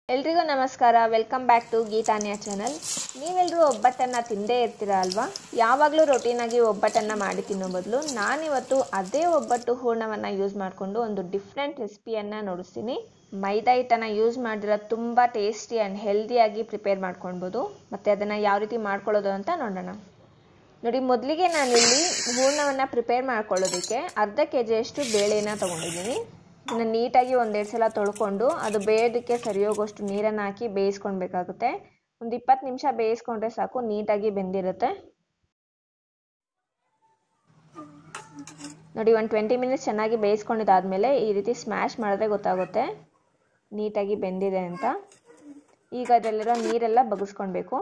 ಎಲ್ರಿಗೂ ನಮಸ್ಕಾರ welcome back to Geethanya channel ನೀವೆಲ್ಲರೂ ಒಬ್ಬಟ್ಟನ್ನು ತಿಂದೇ ಇರ್ತೀರ ಅಲ್ವಾ ಯಾವಾಗಲೂ ರೊಟೀನಾಗಿ ಒಬ್ಬಟ್ಟನ್ನು ಮಾಡಿ ತಿನ್ನೋ ಬದಲು ನಾನಿವತ್ತು ಅದೇ ಒಬ್ಬಟ್ಟು ಹೂರ್ಣವನ್ನು ಯೂಸ್ ಮಾಡಿಕೊಂಡು ಒಂದು ಡಿಫ್ರೆಂಟ್ ರೆಸಿಪಿಯನ್ನು ನೋಡಿಸ್ತೀನಿ ಮೈದಾ ಹಿಟ್ಟನ್ನು ಯೂಸ್ ಮಾಡಿರೋ ತುಂಬ ಟೇಸ್ಟಿ ಆ್ಯಂಡ್ ಹೆಲ್ದಿಯಾಗಿ ಪ್ರಿಪೇರ್ ಮಾಡ್ಕೊಳ್ಬೋದು ಮತ್ತು ಅದನ್ನು ಯಾವ ರೀತಿ ಮಾಡ್ಕೊಳ್ಳೋದು ಅಂತ ನೋಡೋಣ ನೋಡಿ ಮೊದಲಿಗೆ ನಾನಿಲ್ಲಿ ಹೂರ್ಣವನ್ನು ಪ್ರಿಪೇರ್ ಮಾಡ್ಕೊಳ್ಳೋದಕ್ಕೆ ಅರ್ಧ ಕೆ ಜಿಯಷ್ಟು ಬೇಳೆನ ತೊಗೊಂಡಿದ್ದೀನಿ ಇದನ್ನು ನೀಟಾಗಿ ಒಂದೆರಡು ಸಲ ತೊಳ್ಕೊಂಡು ಅದು ಬೇಯೋದಕ್ಕೆ ಸರಿ ಹೋಗೋಷ್ಟು ನೀರನ್ನು ಹಾಕಿ ಬೇಯಿಸ್ಕೊಳ್ಬೇಕಾಗುತ್ತೆ ಒಂದು ಇಪ್ಪತ್ತು ನಿಮಿಷ ಬೇಯಿಸ್ಕೊಂಡ್ರೆ ಸಾಕು ನೀಟಾಗಿ ಬೆಂದಿರುತ್ತೆ ನೋಡಿ ಒಂದು ಟ್ವೆಂಟಿ ಮಿನಿಟ್ಸ್ ಚೆನ್ನಾಗಿ ಬೇಯಿಸ್ಕೊಂಡಿದ್ದಾದಮೇಲೆ ಈ ರೀತಿ ಸ್ಮ್ಯಾಶ್ ಮಾಡಿದ್ರೆ ಗೊತ್ತಾಗುತ್ತೆ ನೀಟಾಗಿ ಬೆಂದಿದೆ ಅಂತ ಈಗ ಅದರಲ್ಲಿರೋ ನೀರೆಲ್ಲ ಬಗ್ಗಿಸ್ಕೊಳ್ಬೇಕು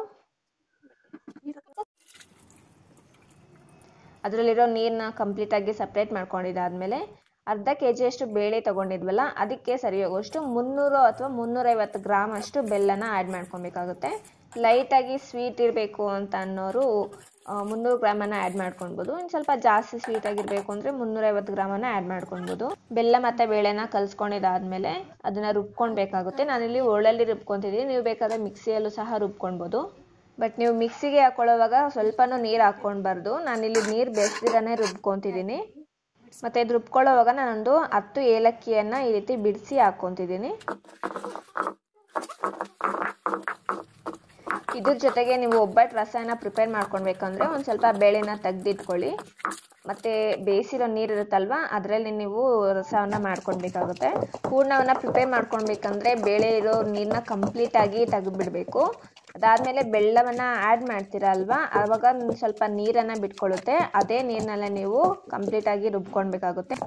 ಅದರಲ್ಲಿರೋ ನೀರನ್ನ ಕಂಪ್ಲೀಟಾಗಿ ಸಪ್ರೇಟ್ ಮಾಡ್ಕೊಂಡಿದ್ದಾದಮೇಲೆ ಅರ್ಧ ಕೆ ಜಿಯಷ್ಟು ಬೇಳೆ ತೊಗೊಂಡಿದ್ವಲ್ಲ ಅದಕ್ಕೆ ಸರಿ ಹೋಗೋಷ್ಟು ಮುನ್ನೂರು ಅಥವಾ ಮುನ್ನೂರೈವತ್ತು ಗ್ರಾಮ್ ಅಷ್ಟು ಬೆಲ್ಲನ ಆ್ಯಡ್ ಮಾಡ್ಕೊಬೇಕಾಗುತ್ತೆ ಲೈಟಾಗಿ ಸ್ವೀಟ್ ಇರಬೇಕು ಅಂತ ಅನ್ನೋರು ಮುನ್ನೂರು ಗ್ರಾಮನ್ನು ಆ್ಯಡ್ ಮಾಡ್ಕೊಳ್ಬೋದು ಇನ್ನು ಸ್ವಲ್ಪ ಜಾಸ್ತಿ ಸ್ವೀಟ್ ಆಗಿರಬೇಕು ಅಂದರೆ ಮುನ್ನೂರೈವತ್ತು ಗ್ರಾಮನ್ನು ಆ್ಯಡ್ ಮಾಡ್ಕೊಳ್ಬೋದು ಬೆಲ್ಲ ಮತ್ತು ಬೇಳೆನ ಕಲಿಸ್ಕೊಂಡಿದ್ದಾದಮೇಲೆ ಅದನ್ನು ರುಬ್ಕೊಳ್ಬೇಕಾಗುತ್ತೆ ನಾನಿಲ್ಲಿ ಒಳ್ಳಲ್ಲಿ ರುಬ್ಕೊತಿದ್ದೀನಿ ನೀವು ಬೇಕಾದರೆ ಮಿಕ್ಸಿಯಲ್ಲೂ ಸಹ ರುಬ್ಕೊಳ್ಬೋದು ಬಟ್ ನೀವು ಮಿಕ್ಸಿಗೆ ಹಾಕೊಳ್ಳೋವಾಗ ಸ್ವಲ್ಪನೂ ನೀರು ಹಾಕ್ಕೊಳ್ಬಾರ್ದು ನಾನಿಲ್ಲಿ ನೀರು ಬೆರೆಸ್ದಿರನೇ ರುಬ್ಕೊತಿದ್ದೀನಿ ಮತ್ತು ಇದು ರುಬ್ಕೊಳ್ಳೋವಾಗ ನಾನೊಂದು ಹತ್ತು ಏಲಕ್ಕಿಯನ್ನು ಈ ರೀತಿ ಬಿಡಿಸಿ ಹಾಕ್ಕೊತಿದ್ದೀನಿ ಇದ್ರ ಜೊತೆಗೆ ನೀವು ಒಬ್ಬಟ್ಟು ರಸನ ಪ್ರಿಪೇರ್ ಮಾಡ್ಕೊಳ್ಬೇಕಂದ್ರೆ ಒಂದು ಸ್ವಲ್ಪ ಬೇಳೆನ ತೆಗ್ದಿಟ್ಕೊಳ್ಳಿ ಮತ್ತು ಬೇಯಿಸಿರೋ ನೀರು ಇರುತ್ತಲ್ವ ಅದರಲ್ಲಿ ನೀವು ರಸವನ್ನು ಮಾಡ್ಕೊಳ್ಬೇಕಾಗುತ್ತೆ ಹೂರ್ಣವನ್ನು ಪ್ರಿಪೇರ್ ಮಾಡ್ಕೊಳ್ಬೇಕಂದ್ರೆ ಬೇಳೆ ಇರೋ ನೀರನ್ನ ಕಂಪ್ಲೀಟಾಗಿ ತೆಗೆದುಬಿಡಬೇಕು ಅದಾದಮೇಲೆ ಬೆಲ್ಲವನ್ನು ಆ್ಯಡ್ ಮಾಡ್ತೀರಾ ಅಲ್ವಾ ಆವಾಗ ಸ್ವಲ್ಪ ನೀರನ್ನು ಬಿಟ್ಕೊಳ್ಳುತ್ತೆ ಅದೇ ನೀರಿನಲ್ಲೇ ನೀವು ಕಂಪ್ಲೀಟಾಗಿ ರುಬ್ಕೊಳ್ಬೇಕಾಗುತ್ತೆ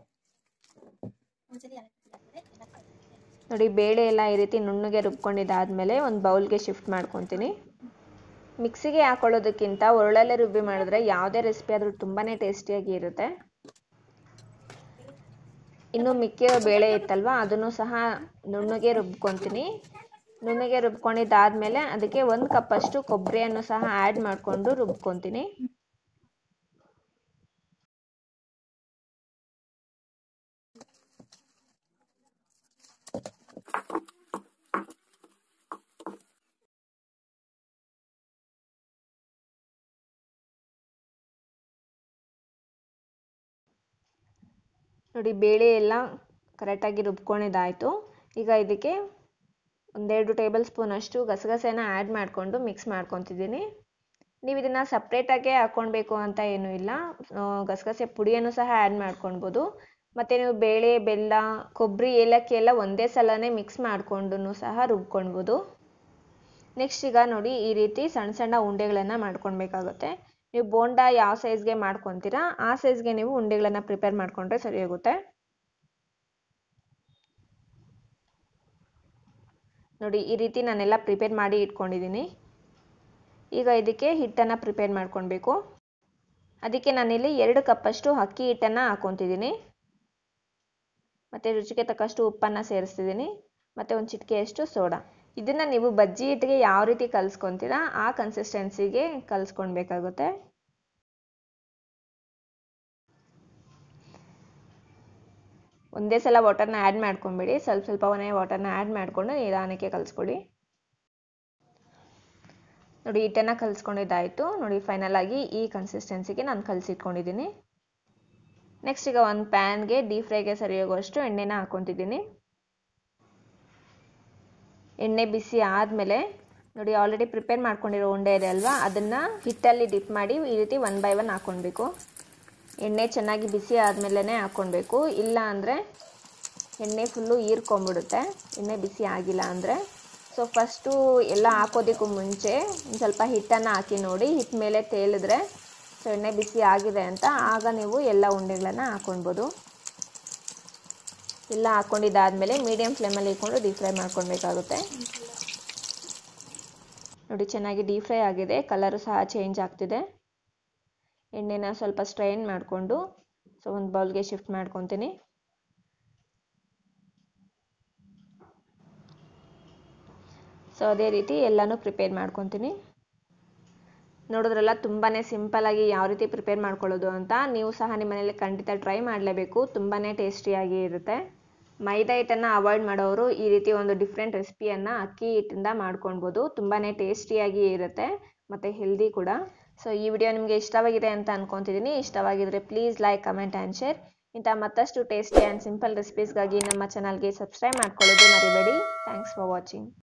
ನೋಡಿ ಬೇಳೆ ಎಲ್ಲ ಈ ರೀತಿ ನುಣ್ಣಗೆ ರುಬ್ಕೊಂಡಿದ್ದಾದಮೇಲೆ ಒಂದು ಬೌಲ್ಗೆ ಶಿಫ್ಟ್ ಮಾಡ್ಕೊತೀನಿ ಮಿಕ್ಸಿಗೆ ಹಾಕೊಳ್ಳೋದಕ್ಕಿಂತ ಒರಳಲ್ಲೇ ರುಬ್ಬಿ ಮಾಡಿದ್ರೆ ಯಾವುದೇ ರೆಸಿಪಿ ಆದರೂ ತುಂಬಾ ಟೇಸ್ಟಿಯಾಗಿ ಇರುತ್ತೆ ಇನ್ನು ಮಿಕ್ಕಿರೋ ಬೇಳೆ ಇತ್ತಲ್ವ ಅದನ್ನು ಸಹ ನುಣ್ಣಗೆ ರುಬ್ಕೊತೀನಿ ನುಣ್ಣಗೆ ರುಬ್ಕೊಂಡಿದ್ದಾದಮೇಲೆ ಅದಕ್ಕೆ ಒಂದು ಕಪ್ಪಷ್ಟು ಕೊಬ್ಬರಿಯನ್ನು ಸಹ ಆ್ಯಡ್ ಮಾಡಿಕೊಂಡು ರುಬ್ಕೊತೀನಿ ನೋಡಿ ಬೇಳೆ ಎಲ್ಲ ಕರೆಕ್ಟಾಗಿ ರುಬ್ಕೊಂಡಿದ್ದಾಯಿತು ಈಗ ಇದಕ್ಕೆ ಒಂದೆರಡು ಟೇಬಲ್ ಸ್ಪೂನಷ್ಟು ಗಸಗಸೆನ ಆ್ಯಡ್ ಮಾಡಿಕೊಂಡು ಮಿಕ್ಸ್ ಮಾಡ್ಕೊತಿದ್ದೀನಿ ನೀವು ಇದನ್ನು ಸಪ್ರೇಟಾಗೆ ಹಾಕ್ಕೊಳ್ಬೇಕು ಅಂತ ಏನೂ ಇಲ್ಲ ಗಸಗಸೆ ಪುಡಿಯನ್ನು ಸಹ ಆ್ಯಡ್ ಮಾಡ್ಕೊಳ್ಬೋದು ಮತ್ತು ನೀವು ಬೇಳೆ ಬೆಲ್ಲ ಕೊಬ್ಬರಿ ಏಲಕ್ಕಿ ಎಲ್ಲ ಒಂದೇ ಸಲನೇ ಮಿಕ್ಸ್ ಮಾಡಿಕೊಂಡು ಸಹ ರುಬ್ಕೊಳ್ಬೋದು ನೆಕ್ಸ್ಟ್ ಈಗ ನೋಡಿ ಈ ರೀತಿ ಸಣ್ಣ ಸಣ್ಣ ಉಂಡೆಗಳನ್ನು ಮಾಡ್ಕೊಳ್ಬೇಕಾಗುತ್ತೆ ನೀವು ಬೋಂಡ ಯಾವ ಸೈಜ್ಗೆ ಮಾಡ್ಕೊತೀರಾ ಆ ಸೈಜ್ಗೆ ನೀವು ಉಂಡೆಗಳನ್ನು ಪ್ರಿಪೇರ್ ಮಾಡಿಕೊಂಡ್ರೆ ಸರಿ ಹೋಗುತ್ತೆ ನೋಡಿ ಈ ರೀತಿ ನಾನೆಲ್ಲ ಪ್ರಿಪೇರ್ ಮಾಡಿ ಇಟ್ಕೊಂಡಿದ್ದೀನಿ ಈಗ ಇದಕ್ಕೆ ಹಿಟ್ಟನ್ನು ಪ್ರಿಪೇರ್ ಮಾಡ್ಕೊಳ್ಬೇಕು ಅದಕ್ಕೆ ನಾನಿಲ್ಲಿ ಎರಡು ಕಪ್ಪಷ್ಟು ಅಕ್ಕಿ ಹಿಟ್ಟನ್ನು ಹಾಕ್ಕೊತಿದ್ದೀನಿ ಮತ್ತು ರುಚಿಗೆ ತಕ್ಕಷ್ಟು ಉಪ್ಪನ್ನು ಸೇರಿಸ್ತಿದ್ದೀನಿ ಮತ್ತು ಒಂದು ಚಿಟಿಕೆಯಷ್ಟು ಸೋಡಾ ಇದನ್ನು ನೀವು ಬಜ್ಜಿ ಹಿಟ್ಟಿಗೆ ಯಾವ ರೀತಿ ಕಲಿಸ್ಕೊತೀರಾ ಆ ಕನ್ಸಿಸ್ಟೆನ್ಸಿಗೆ ಕಲಿಸ್ಕೊಳ್ಬೇಕಾಗುತ್ತೆ ಒಂದೇ ಸಲ ವಾಟರ್ನ ಆ್ಯಡ್ ಮಾಡ್ಕೊಂಬಿಡಿ ಸ್ವಲ್ಪ ಸ್ವಲ್ಪವನ್ನೇ ವಾಟರ್ನ ಆ್ಯಡ್ ಮಾಡಿಕೊಂಡು ನಿಧಾನಕ್ಕೆ ಕಲಿಸ್ಕೊಡಿ ನೋಡಿ ಹಿಟ್ಟನ್ನು ಕಲಿಸ್ಕೊಂಡಿದ್ದಾಯಿತು ನೋಡಿ ಫೈನಲ್ ಆಗಿ ಈ ಕನ್ಸಿಸ್ಟೆನ್ಸಿಗೆ ನಾನು ಕಲಿಸಿಟ್ಕೊಂಡಿದ್ದೀನಿ ನೆಕ್ಸ್ಟ್ ಈಗ ಒಂದು ಪ್ಯಾನ್ಗೆ ಡೀಪ್ ಫ್ರೈಗೆ ಸರಿ ಹೋಗುವಷ್ಟು ಎಣ್ಣೆನ ಹಾಕ್ಕೊತಿದ್ದೀನಿ ಎಣ್ಣೆ ಬಿಸಿ ಆದಮೇಲೆ ನೋಡಿ ಆಲ್ರೆಡಿ ಪ್ರಿಪೇರ್ ಮಾಡ್ಕೊಂಡಿರೋ ಉಂಡೆ ಇದೆ ಅಲ್ವಾ ಅದನ್ನು ಹಿಟ್ಟಲ್ಲಿ ಡಿಪ್ ಮಾಡಿ ಈ ರೀತಿ ಒನ್ ಬೈ ಒನ್ ಹಾಕ್ಕೊಳ್ಬೇಕು ಎಣ್ಣೆ ಚೆನ್ನಾಗಿ ಬಿಸಿ ಆದಮೇಲೆ ಹಾಕ್ಕೊಳ್ಬೇಕು ಇಲ್ಲ ಅಂದರೆ ಎಣ್ಣೆ ಫುಲ್ಲು ಹೀರ್ಕೊಂಬಿಡುತ್ತೆ ಎಣ್ಣೆ ಬಿಸಿ ಆಗಿಲ್ಲ ಅಂದರೆ ಸೊ ಫಸ್ಟು ಎಲ್ಲ ಹಾಕೋದಕ್ಕೂ ಮುಂಚೆ ಒಂದು ಸ್ವಲ್ಪ ಹಿಟ್ಟನ್ನು ಹಾಕಿ ನೋಡಿ ಹಿಟ್ಟು ಮೇಲೆ ತೇಲಿದ್ರೆ ಸೊ ಎಣ್ಣೆ ಬಿಸಿ ಆಗಿದೆ ಅಂತ ಆಗ ನೀವು ಎಲ್ಲ ಉಂಡೆಗಳನ್ನು ಹಾಕ್ಕೊಳ್ಬೋದು ಎಲ್ಲ ಹಾಕ್ಕೊಂಡಿದ್ದಾದಮೇಲೆ ಮೀಡಿಯಮ್ ಫ್ಲೇಮಲ್ಲಿ ಇಟ್ಕೊಂಡು ಡೀಪ್ ಫ್ರೈ ಮಾಡ್ಕೊಳ್ಬೇಕಾಗುತ್ತೆ ನೋಡಿ ಚೆನ್ನಾಗಿ ಡೀಪ್ ಫ್ರೈ ಆಗಿದೆ ಕಲರು ಸಹ ಚೇಂಜ್ ಆಗ್ತಿದೆ ಎಣ್ಣೆನ ಸ್ವಲ್ಪ ಸ್ಟ್ರೈನ್ ಮಾಡಿಕೊಂಡು ಸೊ ಒಂದು ಬೌಲ್ಗೆ ಶಿಫ್ಟ್ ಮಾಡ್ಕೊತೀನಿ ಸೊ ಅದೇ ರೀತಿ ಎಲ್ಲನೂ ಪ್ರಿಪೇರ್ ಮಾಡ್ಕೊತೀನಿ ನೋಡಿದ್ರಲ್ಲ ತುಂಬಾ ಸಿಂಪಲಾಗಿ ಯಾವ ರೀತಿ ಪ್ರಿಪೇರ್ ಮಾಡ್ಕೊಳ್ಳೋದು ಅಂತ ನೀವು ಸಹ ನಿಮ್ಮ ಮನೇಲಿ ಖಂಡಿತ ಟ್ರೈ ಮಾಡಲೇಬೇಕು ತುಂಬಾ ಟೇಸ್ಟಿಯಾಗಿ ಇರುತ್ತೆ ಮೈದಾ ಹಿಟ್ಟನ್ನು ಅವಾಯ್ಡ್ ಮಾಡೋರು ಈ ರೀತಿ ಒಂದು ಡಿಫ್ರೆಂಟ್ ರೆಸಿಪಿಯನ್ನು ಅಕ್ಕಿ ಹಿಟ್ಟಿಂದ ಮಾಡ್ಕೊಳ್ಬೋದು ತುಂಬಾ ಟೇಸ್ಟಿಯಾಗಿ ಇರುತ್ತೆ ಮತ್ತು ಹೆಲ್ದಿ ಕೂಡ ಸೊ ಈ ವಿಡಿಯೋ ನಿಮಗೆ ಇಷ್ಟವಾಗಿದೆ ಅಂತ ಅನ್ಕೊತಿದ್ದೀನಿ ಇಷ್ಟವಾಗಿದ್ದರೆ please like comment and share ಇಂಥ ಮತ್ತಷ್ಟು ಟೇಸ್ಟಿ ಆ್ಯಂಡ್ ಸಿಂಪಲ್ ರೆಸಿಪೀಸ್ಗಾಗಿ ನಮ್ಮ ಚಾನಲ್ಗೆ ಸಬ್ಸ್ಕ್ರೈಬ್ ಮಾಡ್ಕೊಳ್ಳೋದು ಮರಿಬೇಡಿ ಥ್ಯಾಂಕ್ಸ್ ಫಾರ್ ವಾಚಿಂಗ್